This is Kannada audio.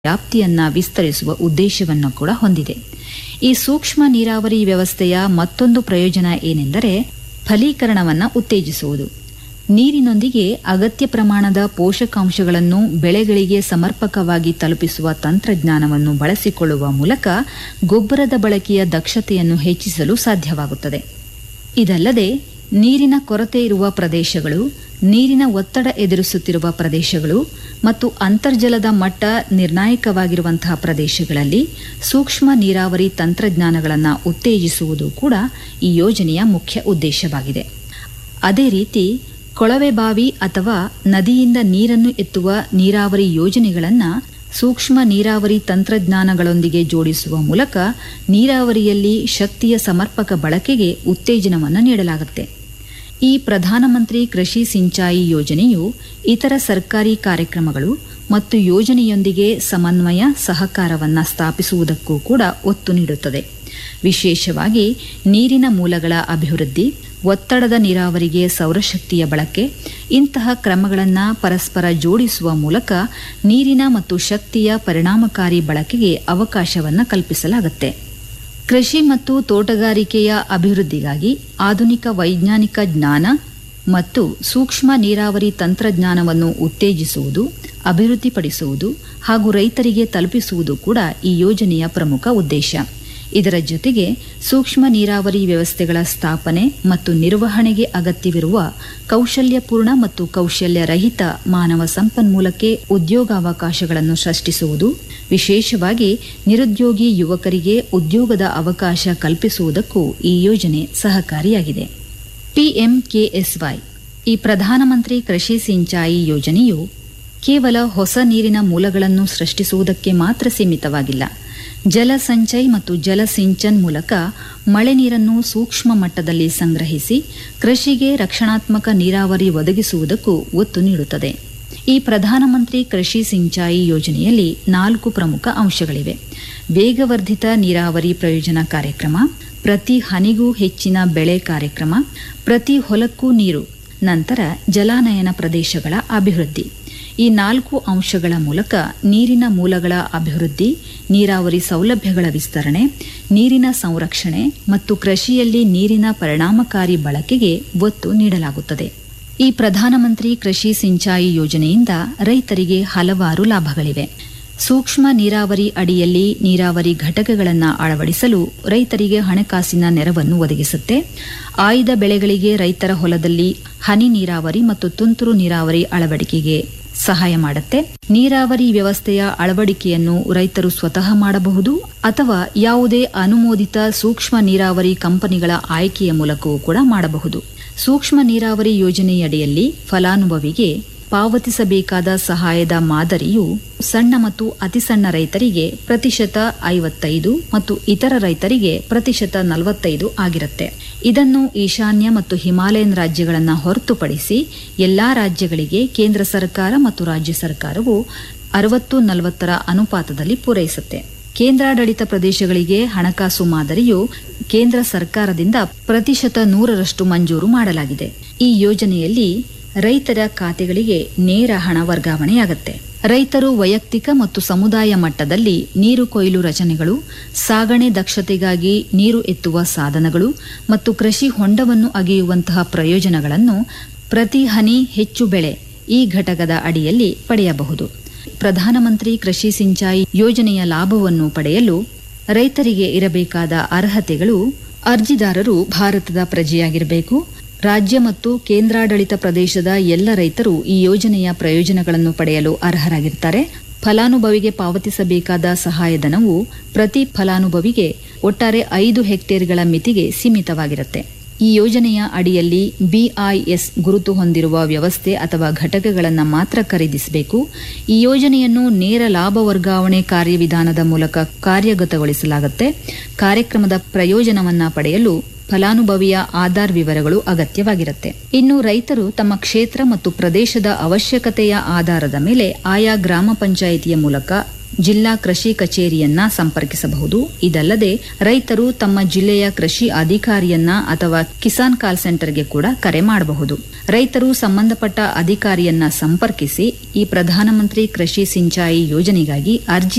ವ್ಯಾಪ್ತಿಯನ್ನ ವಿಸ್ತರಿಸುವ ಉದ್ದೇಶವನ್ನು ಕೂಡ ಹೊಂದಿದೆ ಈ ಸೂಕ್ಷ್ಮ ನೀರಾವರಿ ವ್ಯವಸ್ಥೆಯ ಮತ್ತೊಂದು ಪ್ರಯೋಜನ ಏನೆಂದರೆ ಫಲೀಕರಣವನ್ನು ಉತ್ತೇಜಿಸುವುದು ನೀರಿನೊಂದಿಗೆ ಅಗತ್ಯ ಪ್ರಮಾಣದ ಪೋಷಕಾಂಶಗಳನ್ನು ಬೆಳೆಗಳಿಗೆ ಸಮರ್ಪಕವಾಗಿ ತಲುಪಿಸುವ ತಂತ್ರಜ್ಞಾನವನ್ನು ಬಳಸಿಕೊಳ್ಳುವ ಮೂಲಕ ಗೊಬ್ಬರದ ಬಳಕೆಯ ದಕ್ಷತೆಯನ್ನು ಹೆಚ್ಚಿಸಲು ಸಾಧ್ಯವಾಗುತ್ತದೆ ಇದಲ್ಲದೆ ನೀರಿನ ಕೊರತೆ ಇರುವ ಪ್ರದೇಶಗಳು ನೀರಿನ ಒತ್ತಡ ಎದುರಿಸುತ್ತಿರುವ ಪ್ರದೇಶಗಳು ಮತ್ತು ಅಂತರ್ಜಲದ ಮಟ್ಟ ನಿರ್ಣಾಯಕವಾಗಿರುವಂತಹ ಪ್ರದೇಶಗಳಲ್ಲಿ ಸೂಕ್ಷ್ಮ ನೀರಾವರಿ ತಂತ್ರಜ್ಞಾನಗಳನ್ನು ಉತ್ತೇಜಿಸುವುದು ಕೂಡ ಈ ಯೋಜನೆಯ ಮುಖ್ಯ ಉದ್ದೇಶವಾಗಿದೆ ಅದೇ ರೀತಿ ಕೊಳವೆ ಬಾವಿ ಅಥವಾ ನದಿಯಿಂದ ನೀರನ್ನು ಎತ್ತುವ ನೀರಾವರಿ ಯೋಜನೆಗಳನ್ನು ಸೂಕ್ಷ್ಮ ನೀರಾವರಿ ತಂತ್ರಜ್ಞಾನಗಳೊಂದಿಗೆ ಜೋಡಿಸುವ ಮೂಲಕ ನೀರಾವರಿಯಲ್ಲಿ ಶಕ್ತಿಯ ಸಮರ್ಪಕ ಬಳಕೆಗೆ ಉತ್ತೇಜನವನ್ನು ನೀಡಲಾಗುತ್ತೆ ಈ ಪ್ರಧಾನಮಂತ್ರಿ ಕೃಷಿ ಸಿಂಚಾಯಿ ಯೋಜನೆಯು ಇತರ ಸರ್ಕಾರಿ ಕಾರ್ಯಕ್ರಮಗಳು ಮತ್ತು ಯೋಜನೆಯೊಂದಿಗೆ ಸಮನ್ವಯ ಸಹಕಾರವನ್ನು ಸ್ಥಾಪಿಸುವುದಕ್ಕೂ ಕೂಡ ಒತ್ತು ನೀಡುತ್ತದೆ ವಿಶೇಷವಾಗಿ ನೀರಿನ ಮೂಲಗಳ ಅಭಿವೃದ್ಧಿ ಒತ್ತಡದ ನೀರಾವರಿಗೆ ಸೌರಶಕ್ತಿಯ ಬಳಕೆ ಇಂತಹ ಕ್ರಮಗಳನ್ನು ಪರಸ್ಪರ ಜೋಡಿಸುವ ಮೂಲಕ ನೀರಿನ ಮತ್ತು ಶಕ್ತಿಯ ಪರಿಣಾಮಕಾರಿ ಬಳಕೆಗೆ ಅವಕಾಶವನ್ನು ಕಲ್ಪಿಸಲಾಗುತ್ತೆ ಕೃಷಿ ಮತ್ತು ತೋಟಗಾರಿಕೆಯ ಅಭಿವೃದ್ಧಿಗಾಗಿ ಆಧುನಿಕ ವೈಜ್ಞಾನಿಕ ಜ್ಞಾನ ಮತ್ತು ಸೂಕ್ಷ್ಮ ನೀರಾವರಿ ತಂತ್ರಜ್ಞಾನವನ್ನು ಉತ್ತೇಜಿಸುವುದು ಅಭಿವೃದ್ಧಿಪಡಿಸುವುದು ಹಾಗೂ ರೈತರಿಗೆ ತಲುಪಿಸುವುದು ಕೂಡ ಈ ಯೋಜನೆಯ ಪ್ರಮುಖ ಉದ್ದೇಶ ಇದರ ಜೊತೆಗೆ ಸೂಕ್ಷ್ಮ ನೀರಾವರಿ ವ್ಯವಸ್ಥೆಗಳ ಸ್ಥಾಪನೆ ಮತ್ತು ನಿರ್ವಹಣೆಗೆ ಅಗತ್ಯವಿರುವ ಕೌಶಲ್ಯಪೂರ್ಣ ಮತ್ತು ಕೌಶಲ್ಯರಹಿತ ಮಾನವ ಸಂಪನ್ಮೂಲಕ್ಕೆ ಉದ್ಯೋಗಾವಕಾಶಗಳನ್ನು ಸೃಷ್ಟಿಸುವುದು ವಿಶೇಷವಾಗಿ ನಿರುದ್ಯೋಗಿ ಯುವಕರಿಗೆ ಉದ್ಯೋಗದ ಅವಕಾಶ ಕಲ್ಪಿಸುವುದಕ್ಕೂ ಈ ಯೋಜನೆ ಸಹಕಾರಿಯಾಗಿದೆ ಪಿಎಂಕೆಎಸ್ವೈ ಈ ಪ್ರಧಾನಮಂತ್ರಿ ಕೃಷಿ ಸಿಂಚಾಯಿ ಯೋಜನೆಯು ಕೇವಲ ಹೊಸ ನೀರಿನ ಮೂಲಗಳನ್ನು ಸೃಷ್ಟಿಸುವುದಕ್ಕೆ ಮಾತ್ರ ಸೀಮಿತವಾಗಿಲ್ಲ ಜಲ ಸಂಚಯ್ ಮತ್ತು ಜಲ ಸಿಂಚನ್ ಮೂಲಕ ಮಳೆ ನೀರನ್ನು ಸೂಕ್ಷ್ಮ ಮಟ್ಟದಲ್ಲಿ ಸಂಗ್ರಹಿಸಿ ಕೃಷಿಗೆ ರಕ್ಷಣಾತ್ಮಕ ನೀರಾವರಿ ಒದಗಿಸುವುದಕ್ಕೂ ಒತ್ತು ನೀಡುತ್ತದೆ ಈ ಪ್ರಧಾನಮಂತ್ರಿ ಕೃಷಿ ಸಿಂಚಾಯಿ ಯೋಜನೆಯಲ್ಲಿ ನಾಲ್ಕು ಪ್ರಮುಖ ಅಂಶಗಳಿವೆ ವೇಗವರ್ಧಿತ ನೀರಾವರಿ ಪ್ರಯೋಜನ ಕಾರ್ಯಕ್ರಮ ಪ್ರತಿ ಹನಿಗೂ ಹೆಚ್ಚಿನ ಬೆಳೆ ಕಾರ್ಯಕ್ರಮ ಪ್ರತಿ ಹೊಲಕ್ಕೂ ನೀರು ನಂತರ ಜಲಾನಯನ ಪ್ರದೇಶಗಳ ಅಭಿವೃದ್ಧಿ ಈ ನಾಲ್ಕು ಅಂಶಗಳ ಮೂಲಕ ನೀರಿನ ಮೂಲಗಳ ಅಭಿವೃದ್ಧಿ ನೀರಾವರಿ ಸೌಲಭ್ಯಗಳ ವಿಸ್ತರಣೆ ನೀರಿನ ಸಂರಕ್ಷಣೆ ಮತ್ತು ಕೃಷಿಯಲ್ಲಿ ನೀರಿನ ಪರಿಣಾಮಕಾರಿ ಬಳಕೆಗೆ ಒತ್ತು ನೀಡಲಾಗುತ್ತದೆ ಈ ಪ್ರಧಾನಮಂತ್ರಿ ಕೃಷಿ ಸಿಂಚಾಯಿ ಯೋಜನೆಯಿಂದ ರೈತರಿಗೆ ಹಲವಾರು ಲಾಭಗಳಿವೆ ಸೂಕ್ಷ್ಮ ನೀರಾವರಿ ಅಡಿಯಲ್ಲಿ ನೀರಾವರಿ ಘಟಕಗಳನ್ನು ಅಳವಡಿಸಲು ರೈತರಿಗೆ ಹಣಕಾಸಿನ ನೆರವನ್ನು ಒದಗಿಸುತ್ತೆ ಆಯ್ದ ಬೆಳೆಗಳಿಗೆ ರೈತರ ಹೊಲದಲ್ಲಿ ಹನಿ ನೀರಾವರಿ ಮತ್ತು ತುಂತುರು ನೀರಾವರಿ ಅಳವಡಿಕೆಗೆ ಸಹಾಯ ಮಾಡುತ್ತೆ ನೀರಾವರಿ ವ್ಯವಸ್ಥೆಯ ಅಳವಡಿಕೆಯನ್ನು ರೈತರು ಸ್ವತಃ ಮಾಡಬಹುದು ಅಥವಾ ಯಾವುದೇ ಅನುಮೋದಿತ ಸೂಕ್ಷ್ಮ ನೀರಾವರಿ ಕಂಪನಿಗಳ ಆಯ್ಕೆಯ ಮೂಲಕವೂ ಕೂಡ ಮಾಡಬಹುದು ಸೂಕ್ಷ್ಮ ನೀರಾವರಿ ಯೋಜನೆಯಡಿಯಲ್ಲಿ ಫಲಾನುಭವಿಗೆ ಪಾವತಿಸಬೇಕಾದ ಸಹಾಯದ ಮಾದರಿಯು ಸಣ್ಣ ಮತ್ತು ಅತಿಸಣ್ಣ ರೈತರಿಗೆ ಪ್ರತಿಶತ ಐವತ್ತೈದು ಮತ್ತು ಇತರ ರೈತರಿಗೆ ಪ್ರತಿಶತ ನಲವತ್ತೈದು ಆಗಿರುತ್ತೆ ಇದನ್ನು ಈಶಾನ್ಯ ಮತ್ತು ಹಿಮಾಲಯನ್ ರಾಜ್ಯಗಳನ್ನು ಹೊರತುಪಡಿಸಿ ಎಲ್ಲಾ ರಾಜ್ಯಗಳಿಗೆ ಕೇಂದ್ರ ಸರ್ಕಾರ ಮತ್ತು ರಾಜ್ಯ ಸರ್ಕಾರವು ಅರವತ್ತು ನಲವತ್ತರ ಅನುಪಾತದಲ್ಲಿ ಪೂರೈಸುತ್ತೆ ಕೇಂದ್ರಾಡಳಿತ ಪ್ರದೇಶಗಳಿಗೆ ಹಣಕಾಸು ಮಾದರಿಯು ಕೇಂದ್ರ ಸರ್ಕಾರದಿಂದ ಪ್ರತಿಶತ ನೂರರಷ್ಟು ಮಂಜೂರು ಮಾಡಲಾಗಿದೆ ಈ ಯೋಜನೆಯಲ್ಲಿ ರೈತರ ಖಾತೆಗಳಿಗೆ ನೇರ ಹಣ ವರ್ಗಾವಣೆಯಾಗುತ್ತೆ ರೈತರು ವೈಯಕ್ತಿಕ ಮತ್ತು ಸಮುದಾಯ ಮಟ್ಟದಲ್ಲಿ ನೀರು ಕೊಯ್ಲು ರಚನೆಗಳು ಸಾಗಣೆ ದಕ್ಷತೆಗಾಗಿ ನೀರು ಎತ್ತುವ ಸಾಧನಗಳು ಮತ್ತು ಕೃಷಿ ಹೊಂಡವನ್ನು ಅಗೆಯುವಂತಹ ಪ್ರಯೋಜನಗಳನ್ನು ಪ್ರತಿ ಹನಿ ಹೆಚ್ಚು ಬೆಳೆ ಈ ಘಟಕದ ಅಡಿಯಲ್ಲಿ ಪಡೆಯಬಹುದು ಪ್ರಧಾನಮಂತ್ರಿ ಕೃಷಿ ಸಿಂಚಾಯಿ ಯೋಜನೆಯ ಲಾಭವನ್ನು ಪಡೆಯಲು ರೈತರಿಗೆ ಇರಬೇಕಾದ ಅರ್ಹತೆಗಳು ಅರ್ಜಿದಾರರು ಭಾರತದ ಪ್ರಜೆಯಾಗಿರಬೇಕು ರಾಜ್ಯ ಮತ್ತು ಕೇಂದ್ರಾಡಳಿತ ಪ್ರದೇಶದ ಎಲ್ಲ ರೈತರು ಈ ಯೋಜನೆಯ ಪ್ರಯೋಜನಗಳನ್ನು ಪಡೆಯಲು ಅರ್ಹರಾಗಿರ್ತಾರೆ ಫಲಾನುಭವಿಗೆ ಪಾವತಿಸಬೇಕಾದ ಸಹಾಯಧನವು ಪ್ರತಿ ಫಲಾನುಭವಿಗೆ ಒಟ್ಟಾರೆ ಐದು ಹೆಕ್ಟೇರ್ಗಳ ಮಿತಿಗೆ ಸೀಮಿತವಾಗಿರುತ್ತೆ ಈ ಯೋಜನೆಯ ಅಡಿಯಲ್ಲಿ ಬಿಐಎಸ್ ಗುರುತು ಹೊಂದಿರುವ ವ್ಯವಸ್ಥೆ ಅಥವಾ ಘಟಕಗಳನ್ನು ಮಾತ್ರ ಖರೀದಿಸಬೇಕು ಈ ಯೋಜನೆಯನ್ನು ನೇರ ಲಾಭ ವರ್ಗಾವಣೆ ಕಾರ್ಯವಿಧಾನದ ಮೂಲಕ ಕಾರ್ಯಗತಗೊಳಿಸಲಾಗುತ್ತೆ ಕಾರ್ಯಕ್ರಮದ ಪ್ರಯೋಜನವನ್ನ ಪಡೆಯಲು ಫಲಾನುಭವಿಯ ಆಧಾರ್ ವಿವರಗಳು ಅಗತ್ಯವಾಗಿರುತ್ತೆ ಇನ್ನು ರೈತರು ತಮ್ಮ ಕ್ಷೇತ್ರ ಮತ್ತು ಪ್ರದೇಶದ ಅವಶ್ಯಕತೆಯ ಆಧಾರದ ಮೇಲೆ ಆಯಾ ಗ್ರಾಮ ಪಂಚಾಯಿತಿಯ ಮೂಲಕ ಜಿಲ್ಲಾ ಕೃಷಿ ಕಚೇರಿಯನ್ನ ಸಂಪರ್ಕಿಸಬಹುದು ಇದಲ್ಲದೆ ರೈತರು ತಮ್ಮ ಜಿಲ್ಲೆಯ ಕೃಷಿ ಅಧಿಕಾರಿಯನ್ನ ಅಥವಾ ಕಿಸಾನ್ ಕಾಲ್ ಸೆಂಟರ್ಗೆ ಕೂಡ ಕರೆ ಮಾಡಬಹುದು ರೈತರು ಸಂಬಂಧಪಟ್ಟ ಅಧಿಕಾರಿಯನ್ನ ಸಂಪರ್ಕಿಸಿ ಈ ಪ್ರಧಾನಮಂತ್ರಿ ಕೃಷಿ ಸಿಂಚಾಯಿ ಯೋಜನೆಗಾಗಿ ಅರ್ಜಿ